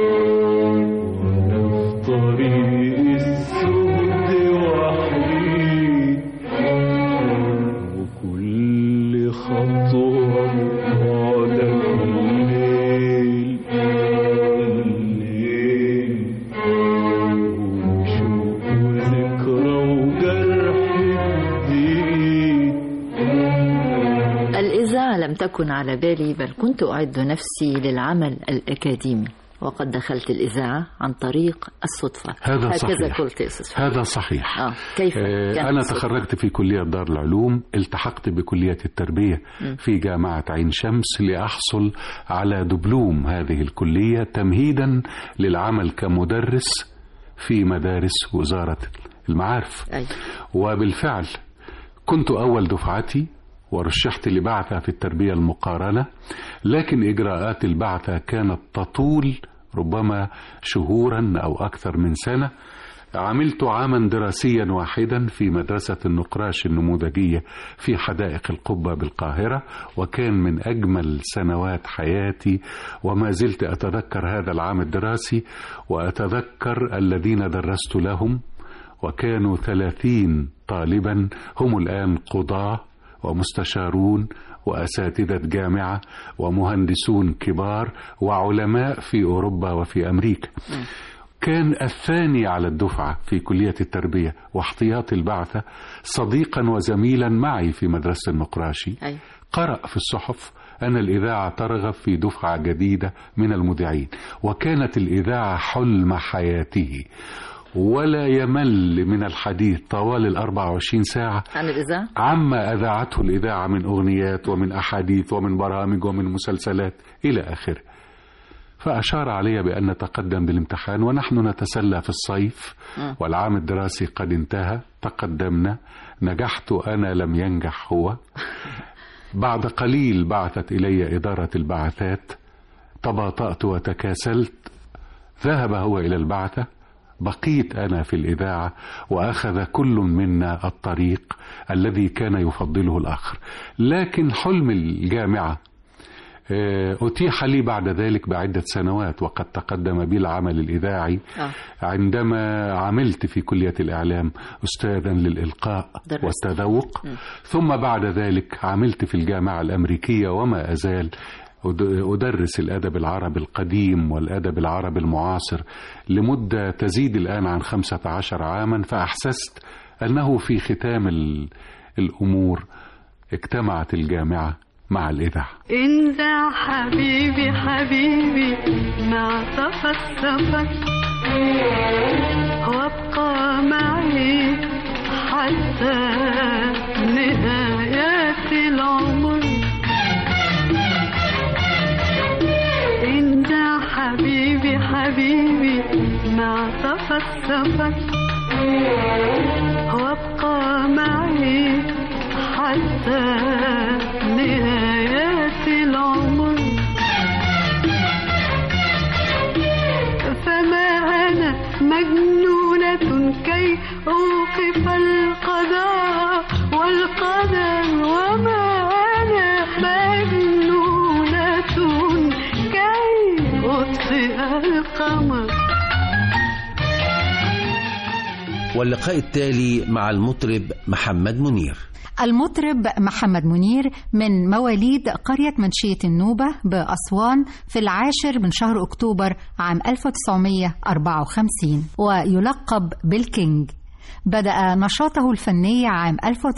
وانا في طريق السود وحيد وكل خطوة بعدك الليل الليل وشوق وذكرى وجرح جديد الإذاعة لم تكن على بالي بل كنت أعد نفسي للعمل الأكاديمي وقد دخلت الإذاعة عن طريق الصدفة هذا هكذا صحيح قلت يا أستاذ فهمي. هذا صحيح آه. كيف آه، كانت أنا الصدفة؟ تخرجت في كلية دار العلوم التحقت بكلية التربية مم. في جامعة عين شمس لأحصل على دبلوم هذه الكلية تمهيدا للعمل كمدرس في مدارس وزارة المعارف أي. وبالفعل كنت أول دفعتي ورشحت لبعثة في التربية المقارنة لكن إجراءات البعثة كانت تطول ربما شهورا أو أكثر من سنة عملت عاما دراسيا واحدا في مدرسة النقراش النموذجية في حدائق القبة بالقاهرة وكان من أجمل سنوات حياتي وما زلت أتذكر هذا العام الدراسي وأتذكر الذين درست لهم وكانوا ثلاثين طالبا هم الآن قضاة ومستشارون وأساتذة جامعة ومهندسون كبار وعلماء في أوروبا وفي أمريكا كان الثاني على الدفعة في كلية التربية واحتياط البعثة صديقا وزميلا معي في مدرسة النقراشي أي. قرأ في الصحف أن الإذاعة ترغب في دفعة جديدة من المذيعين وكانت الإذاعة حلم حياته ولا يمل من الحديث طوال الأربع وعشرين ساعة عن الإذاعة عما أذاعته الإذاعة من أغنيات ومن أحاديث ومن برامج ومن مسلسلات إلى آخره فأشار علي بأن نتقدم بالامتحان ونحن نتسلى في الصيف مم. والعام الدراسي قد انتهى تقدمنا نجحت أنا لم ينجح هو بعد قليل بعثت إلي إدارة البعثات تباطأت وتكاسلت ذهب هو إلى البعثة بقيت أنا في الإذاعة وأخذ كل منا الطريق الذي كان يفضله الآخر لكن حلم الجامعة آه، أتيح لي بعد ذلك بعدة سنوات وقد تقدم بي العمل الإذاعي آه. عندما عملت في كلية الإعلام أستاذا للإلقاء درست. والتذوق مم. ثم بعد ذلك عملت في الجامعة الأمريكية وما أزال أد- أدرس الأدب العربي القديم والأدب العربي المعاصر لمدة تزيد الآن عن خمسة عشر عاما فأحسست أنه في ختام ال- الأمور اجتمعت الجامعة مع الإذاعة انت حبيبي حبيبي مع صفا السفر وابقى معي حتى نهاية العمر انت حبيبي حبيبي مع صفا السفر وابقى معي حتى نهاية العمر فما أنا مجنونة كي أوقف القضاء والقدر وما أنا مجنونة كي أطفئ القمر واللقاء التالي مع المطرب محمد منير المطرب محمد منير من مواليد قرية منشية النوبة بأسوان في العاشر من شهر أكتوبر عام 1954 ويلقب بالكينج بدأ نشاطه الفني عام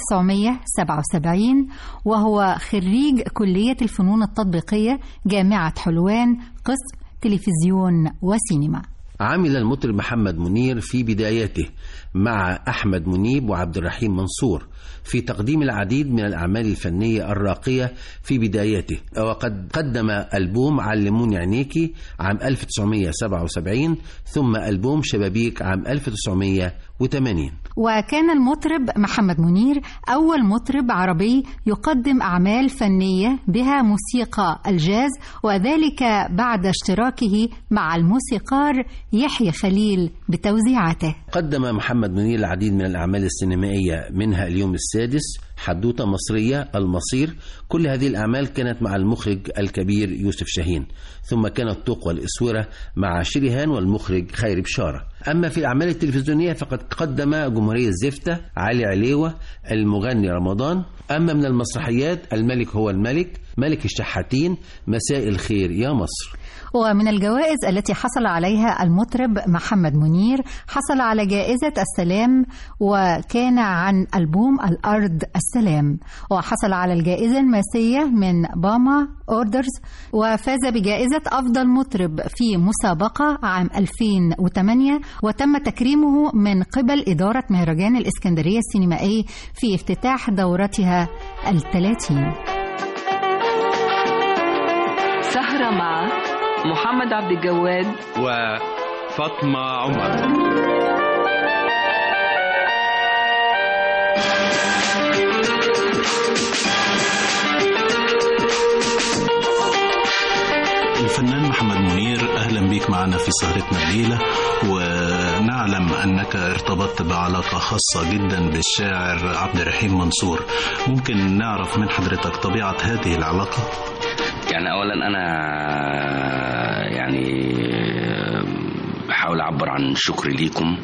1977 وهو خريج كلية الفنون التطبيقية جامعة حلوان قسم تلفزيون وسينما عمل المطرب محمد منير في بداياته مع أحمد منيب وعبد الرحيم منصور في تقديم العديد من الأعمال الفنية الراقية في بداياته وقد قدم ألبوم علموني عينيكي عام 1977 ثم ألبوم شبابيك عام 1980 وكان المطرب محمد منير أول مطرب عربي يقدم أعمال فنية بها موسيقى الجاز وذلك بعد اشتراكه مع الموسيقار يحيى خليل بتوزيعاته قدم محمد منير العديد من الأعمال السينمائية منها اليوم السادس حدوتة مصرية المصير كل هذه الأعمال كانت مع المخرج الكبير يوسف شاهين ثم كانت طوق والإسورة مع شريهان والمخرج خيري بشارة أما في الأعمال التلفزيونية فقد قدم جمهورية زفتة علي عليوة المغني رمضان أما من المسرحيات الملك هو الملك ملك الشحاتين مساء الخير يا مصر ومن الجوائز التي حصل عليها المطرب محمد منير حصل على جائزة السلام وكان عن ألبوم الأرض السلام وحصل على الجائزة الماسية من باما أوردرز وفاز بجائزة أفضل مطرب في مسابقة عام 2008 وتم تكريمه من قبل إدارة مهرجان الإسكندرية السينمائي في افتتاح دورتها الثلاثين سهرة مع محمد عبد الجواد وفاطمة عمر الفنان محمد منير أهلا بك معنا في سهرتنا الليلة ونعلم أنك ارتبطت بعلاقة خاصة جدا بالشاعر عبد الرحيم منصور ممكن نعرف من حضرتك طبيعة هذه العلاقة؟ يعني اولا انا يعني بحاول اعبر عن شكري ليكم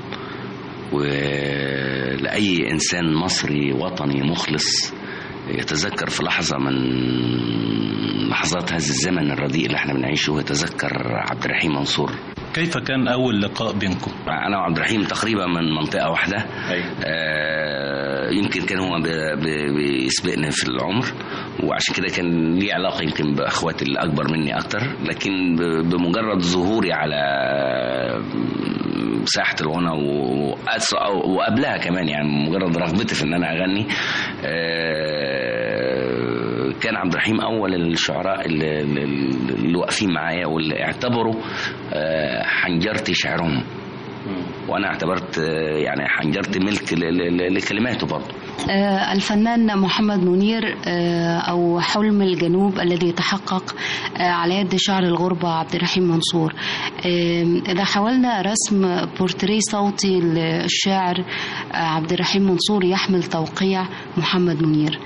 ولاي انسان مصري وطني مخلص يتذكر في لحظه من لحظات هذا الزمن الرديء اللي احنا بنعيشه يتذكر عبد الرحيم منصور كيف كان أول لقاء بينكم؟ انا وعبد الرحيم تقريبا من منطقه واحده آه يمكن كان هو ب- ب- بيسبقني في العمر وعشان كده كان لي علاقه يمكن باخواتي اللي اكبر مني اكتر لكن ب- بمجرد ظهوري على ساحه الغنى و- وأس- أو- وقبلها كمان يعني مجرد رغبتي في ان انا اغني آه، كان عبد الرحيم اول الشعراء اللي, اللي اللي واقفين معايا واللي اعتبروا آه، حنجرتي شعرهم وانا اعتبرت آه، يعني حنجرتي ملك ل- ل- لكلماته برضه آه، الفنان محمد منير آه، أو حلم الجنوب الذي تحقق آه، على يد شاعر الغربة عبد الرحيم منصور آه، إذا حاولنا رسم بورتريه صوتي للشاعر آه، عبد الرحيم منصور يحمل توقيع محمد منير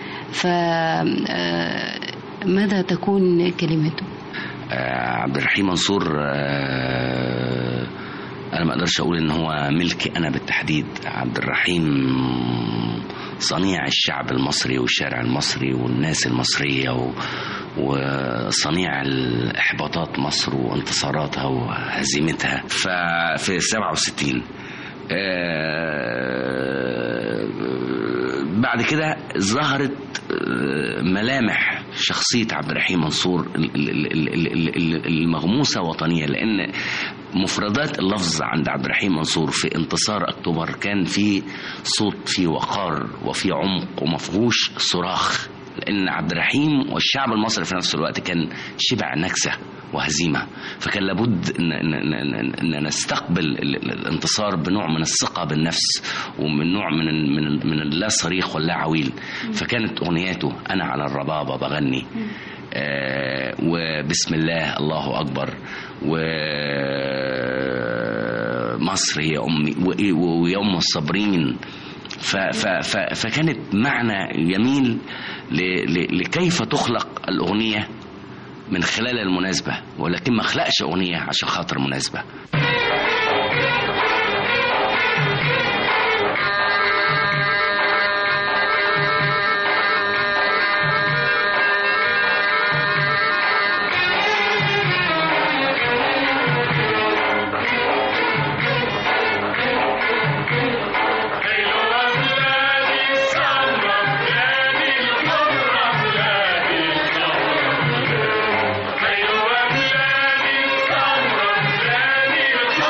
فماذا تكون كلمته؟ آه، عبد الرحيم منصور آه، انا ما اقدرش اقول ان هو ملكي انا بالتحديد عبد الرحيم صنيع الشعب المصري والشارع المصري والناس المصريه و وصنيع الاحباطات مصر وانتصاراتها وهزيمتها ففي 67 آه، بعد كده ظهرت آه، ملامح شخصية عبد الرحيم منصور ال- ال- ال- ال- ال- المغموسة وطنية لأن مفردات اللفظ عند عبد الرحيم منصور في انتصار أكتوبر كان في صوت في وقار وفي عمق ومفهوش صراخ لأن عبد الرحيم والشعب المصري في نفس الوقت كان شبع نكسة وهزيمة فكان لابد إن, إن, إن, إن, إن نستقبل ال- ال- الانتصار بنوع من الثقة بالنفس ومن نوع من ال- من ال- من اللا صريخ واللا عويل فكانت أغنياته أنا على الربابة بغني آه وبسم الله الله أكبر ومصر هي أمي وإيه- ويوم الصابرين ف ف ف فكانت معنى جميل ل- ل- لكيف تخلق الأغنية من خلال المناسبة ولكن ما خلقش أغنية عشان خاطر مناسبة أيوة بلادي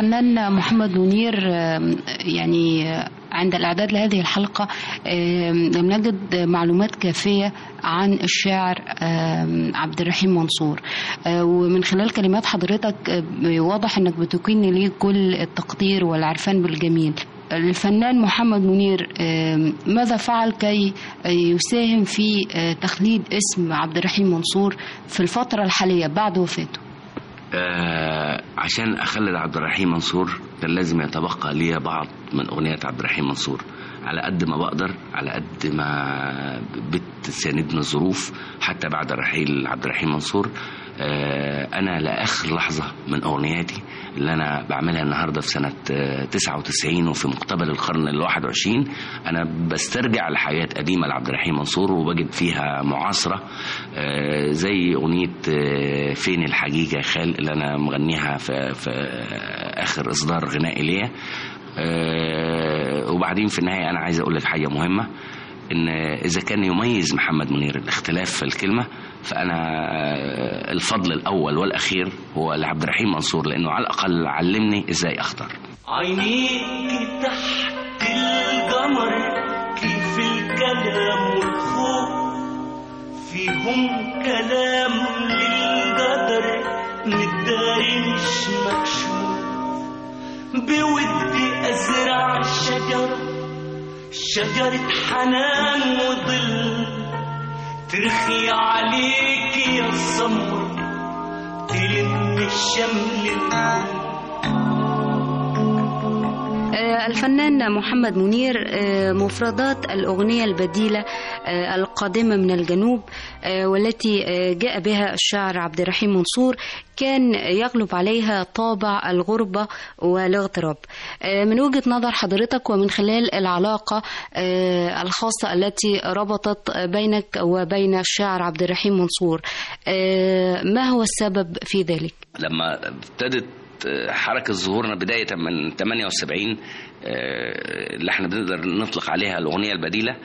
الفنان محمد منير آم، يعني آه، عند الإعداد لهذه الحلقة آم، لم نجد معلومات كافية عن الشاعر آم، عبد الرحيم منصور آه، ومن خلال كلمات حضرتك آه، واضح أنك بتكين ليه كل التقدير والعرفان بالجميل الفنان محمد منير آم، ماذا فعل كي آه، يساهم في آه، تخليد اسم عبد الرحيم منصور في الفترة الحالية بعد وفاته آه عشان اخلد عبد الرحيم منصور كان لازم يتبقى لي بعض من اغنيات عبد الرحيم منصور على قد ما بقدر على قد ما بتساندني الظروف حتى بعد رحيل عبد الرحيم منصور آه انا لاخر لحظه من اغنياتي اللي انا بعملها النهارده في سنه آه 99 وفي مقتبل القرن ال 21 انا بسترجع لحاجات قديمه لعبد الرحيم منصور وبجد فيها معاصره آه زي اغنيه آه فين الحقيقه يا خال اللي انا مغنيها في, في اخر اصدار غنائي ليا آه وبعدين في النهايه انا عايز اقول لك حاجه مهمه ان اذا كان يميز محمد منير الاختلاف في الكلمه فانا آه، الفضل الاول والاخير هو لعبد الرحيم منصور لانه على الاقل علمني ازاي اختار عينيك تحت القمر كيف الكلام والخوف فيهم كلام للقدر متداري مش مكشوف بودي ازرع شجرة شجرة حنان وظل ترخي عليك يا السمر تلم الشمل الكل آه، الفنان محمد منير آه، مفردات الأغنية البديلة آه، القادمة من الجنوب آه، والتي آه، جاء بها الشاعر عبد الرحيم منصور كان يغلب عليها طابع الغربة والاغتراب آه، من وجهة نظر حضرتك ومن خلال العلاقة آه، الخاصة التي ربطت بينك وبين الشاعر عبد الرحيم منصور آه، ما هو السبب في ذلك؟ لما ابتدت حركة ظهورنا بداية من 78 آه، اللي احنا بنقدر نطلق عليها الأغنية البديلة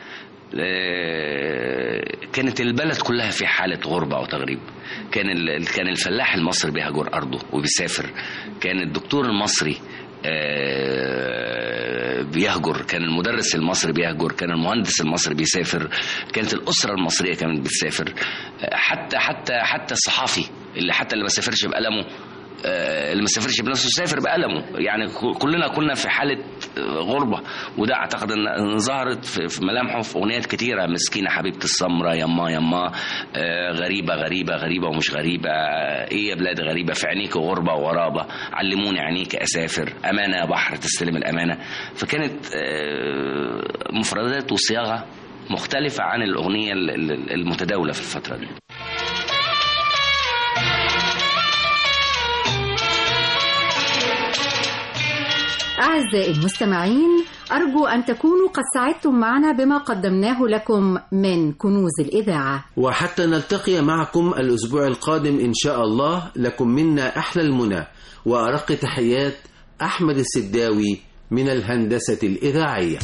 آه، كانت البلد كلها في حالة غربة أو تغريب كان ال- كان الفلاح المصري بيهجر أرضه وبيسافر كان الدكتور المصري آه، بيهجر كان المدرس المصري بيهجر كان المهندس المصري بيسافر كانت الأسرة المصرية كانت بتسافر آه، حتى حتى حتى الصحافي اللي حتى اللي ما سافرش بقلمه آه، اللي ما سافرش بنفسه سافر بقلمه يعني ك- كلنا كنا في حالة آه، غربة وده اعتقد ان إن ظهرت في في ملامحه في اغنيات كتيرة مسكينة حبيبة السمرة يما يما آه، غريبة غريبة غريبة ومش غريبة آه، ايه يا بلاد غريبة في عينيك غربة وغرابة علموني عينيك اسافر امانة يا بحر تستلم الامانة فكانت آه، مفردات وصياغة مختلفة عن الأغنية ال- ال- المتداولة في الفترة دي أعزائي المستمعين أرجو أن تكونوا قد سعدتم معنا بما قدمناه لكم من كنوز الإذاعة وحتى نلتقي معكم الأسبوع القادم إن شاء الله لكم منا أحلى المنى وأرق تحيات أحمد السداوي من الهندسة الإذاعية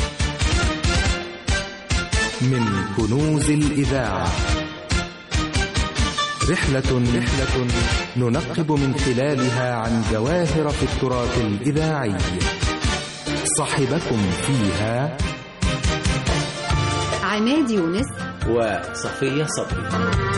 من كنوز الإذاعة رحلة رحلة ننقب من خلالها عن جواهر في التراث الإذاعي صاحبكم فيها عماد يونس وصفية صبري